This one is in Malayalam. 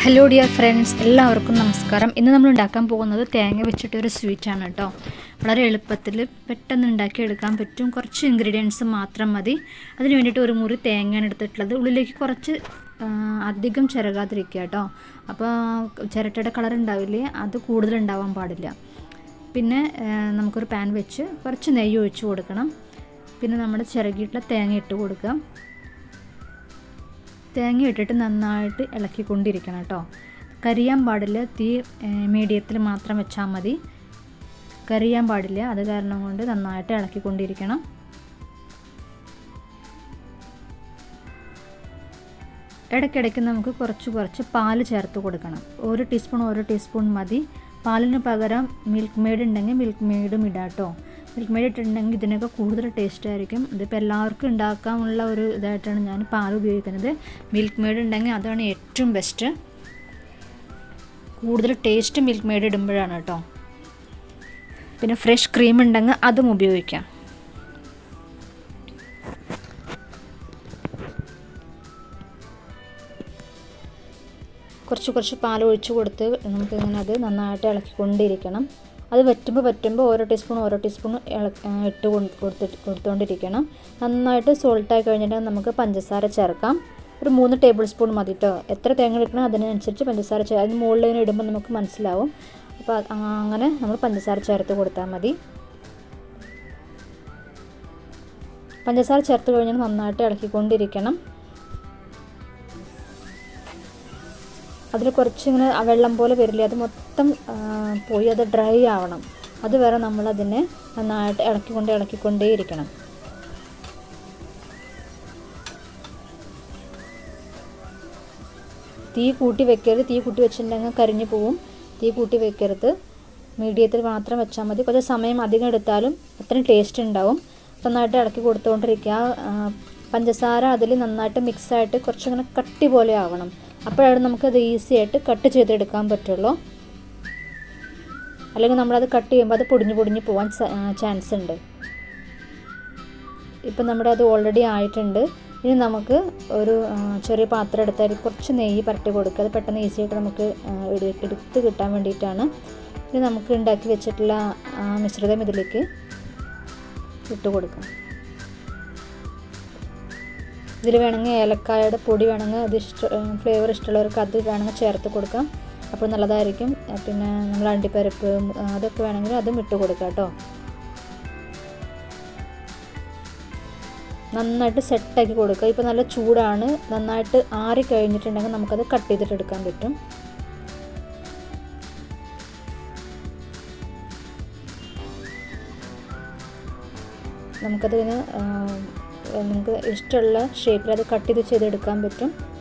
ഹലോ ഡിയർ ഫ്രണ്ട്സ് എല്ലാവർക്കും നമസ്കാരം ഇന്ന് നമ്മൾ ഉണ്ടാക്കാൻ പോകുന്നത് തേങ്ങ വെച്ചിട്ടൊരു സ്വീറ്റാണ് കേട്ടോ വളരെ എളുപ്പത്തിൽ പെട്ടെന്ന് ഉണ്ടാക്കിയെടുക്കാൻ പറ്റും കുറച്ച് ഇൻഗ്രീഡിയൻസ് മാത്രം മതി അതിന് വേണ്ടിയിട്ട് ഒരു മുറി തേങ്ങയാണ് എടുത്തിട്ടുള്ളത് ഉള്ളിലേക്ക് കുറച്ച് ആ, അധികം ചിരകാതിരിക്കുക കേട്ടോ അപ്പോൾ ചിരട്ടയുടെ കളർ ഉണ്ടാവില്ലേ അത് കൂടുതൽ ഉണ്ടാവാൻ പാടില്ല പിന്നെ ആ, നമുക്കൊരു പാൻ വെച്ച് കുറച്ച് നെയ്യ് ഒഴിച്ച് കൊടുക്കണം പിന്നെ നമ്മൾ ചിരകിയിട്ടുള്ള തേങ്ങ ഇട്ട് കൊടുക്കാം തേങ്ങ ഇട്ടിട്ട് നന്നായിട്ട് ഇളക്കിക്കൊണ്ടിരിക്കണം കേട്ടോ കരിയാൻ പാടില്ല തീ മീഡിയത്തിൽ മാത്രം വെച്ചാൽ മതി കരിയാൻ പാടില്ല അത് കാരണം കൊണ്ട് നന്നായിട്ട് ഇളക്കിക്കൊണ്ടിരിക്കണം ഇടയ്ക്കിടയ്ക്ക് നമുക്ക് കുറച്ച് കുറച്ച് പാല് ചേർത്ത് കൊടുക്കണം ഒരു ടീസ്പൂൺ ഓരോ ടീസ്പൂൺ മതി പാലിന് പകരം മിൽക്ക് മെയ്ഡ് ഉണ്ടെങ്കിൽ മിൽക്ക് മെയ്ഡും ഇടാം കേട്ടോ മിൽക്ക് മെയ്ഡ് ഇട്ടിട്ടുണ്ടെങ്കിൽ ഇതിനൊക്കെ കൂടുതൽ ടേസ്റ്റ് ആയിരിക്കും ഇതിപ്പോൾ എല്ലാവർക്കും ഉണ്ടാക്കാനുള്ള ഒരു ഇതായിട്ടാണ് ഞാൻ പാൽ ഉപയോഗിക്കുന്നത് മിൽക്ക് മെയ്ഡ് ഉണ്ടെങ്കിൽ അതാണ് ഏറ്റവും ബെസ്റ്റ് കൂടുതൽ ടേസ്റ്റ് മിൽക്ക് മെയ്ഡ് ഇടുമ്പോഴാണ് കേട്ടോ പിന്നെ ഫ്രഷ് ക്രീം ഉണ്ടെങ്കിൽ അതും ഉപയോഗിക്കാം കുറച്ച് കുറച്ച് പാൽ ഒഴിച്ച് കൊടുത്ത് നമുക്കിങ്ങനെ അത് നന്നായിട്ട് ഇളക്കിക്കൊണ്ടിരിക്കണം അത് വറ്റുമ്പോൾ വറ്റുമ്പോൾ ഓരോ ടീസ്പൂൺ ഓരോ ടീസ്പൂൺ ഇട്ട് കൊടുത്തിട്ട് കൊടുത്തുകൊണ്ടിരിക്കണം നന്നായിട്ട് സോൾട്ടായി കഴിഞ്ഞിട്ട് നമുക്ക് പഞ്ചസാര ചേർക്കാം ഒരു മൂന്ന് ടേബിൾ സ്പൂൺ മതി കേട്ടോ എത്ര തേങ്ങ എടുക്കണം അതിനനുസരിച്ച് പഞ്ചസാര ചേർ അതിന് മുകളിൽ ഇങ്ങനെ ഇടുമ്പോൾ നമുക്ക് മനസ്സിലാവും അപ്പോൾ അങ്ങനെ നമ്മൾ പഞ്ചസാര ചേർത്ത് കൊടുത്താൽ മതി പഞ്ചസാര ചേർത്ത് കഴിഞ്ഞാൽ നന്നായിട്ട് ഇളക്കിക്കൊണ്ടിരിക്കണം അതിൽ കുറച്ചിങ്ങനെ വെള്ളം പോലെ വരില്ല അത് മൊത്തം പോയി അത് ഡ്രൈ ആവണം അതുവരെ നമ്മളതിനെ നന്നായിട്ട് ഇളക്കിക്കൊണ്ട് ഇളക്കിക്കൊണ്ടേ ഇരിക്കണം തീ കൂട്ടി വെക്കരുത് തീ കൂട്ടി വെച്ചിട്ടുണ്ടെങ്കിൽ കരിഞ്ഞു പോവും തീ കൂട്ടി വെക്കരുത് മീഡിയത്തിൽ മാത്രം വെച്ചാൽ മതി കുറച്ച് സമയം അധികം എടുത്താലും അത്രയും ടേസ്റ്റ് ഉണ്ടാവും നന്നായിട്ട് ഇളക്കി കൊടുത്തുകൊണ്ടിരിക്കുക പഞ്ചസാര അതിൽ നന്നായിട്ട് മിക്സായിട്ട് കുറച്ചിങ്ങനെ കട്ടി പോലെ ആവണം അപ്പോഴാണ് നമുക്കത് ഈസി ആയിട്ട് കട്ട് ചെയ്തെടുക്കാൻ പറ്റുള്ളൂ അല്ലെങ്കിൽ നമ്മളത് കട്ട് ചെയ്യുമ്പോൾ അത് പൊടിഞ്ഞ് പൊടിഞ്ഞ് പോകാൻ ചാൻസ് ഉണ്ട് ഇപ്പം നമ്മുടെ അത് ഓൾറെഡി ആയിട്ടുണ്ട് ഇനി നമുക്ക് ഒരു ചെറിയ പാത്രം എടുത്താൽ കുറച്ച് നെയ്യ് പരട്ടി കൊടുക്കുക അത് പെട്ടെന്ന് ഈസി ആയിട്ട് നമുക്ക് എടുത്ത് കിട്ടാൻ വേണ്ടിയിട്ടാണ് ഇനി നമുക്ക് ഉണ്ടാക്കി വെച്ചിട്ടുള്ള മിശ്രിതം ഇതിലേക്ക് ഇട്ട് കൊടുക്കാം ഇതിൽ വേണമെങ്കിൽ ഏലക്കായയുടെ പൊടി വേണമെങ്കിൽ അത് ഇഷ്ട ഫ്ലേവർ ഇഷ്ടമുള്ളവർക്ക് അത് വേണമെങ്കിൽ ചേർത്ത് കൊടുക്കാം അപ്പോൾ നല്ലതായിരിക്കും പിന്നെ നമ്മൾ അണ്ടിപ്പരിപ്പ് അതൊക്കെ വേണമെങ്കിൽ അതും ഇട്ട് കൊടുക്കാം കേട്ടോ നന്നായിട്ട് സെറ്റാക്കി കൊടുക്കുക ഇപ്പോൾ നല്ല ചൂടാണ് നന്നായിട്ട് ആറി കഴിഞ്ഞിട്ടുണ്ടെങ്കിൽ നമുക്കത് കട്ട് ചെയ്തിട്ട് എടുക്കാൻ പറ്റും നമുക്കതിന് നമുക്ക് ഇഷ്ടമുള്ള ഷേപ്പിൽ അത് കട്ട് ചെയ്ത് ചെയ്തെടുക്കാൻ പറ്റും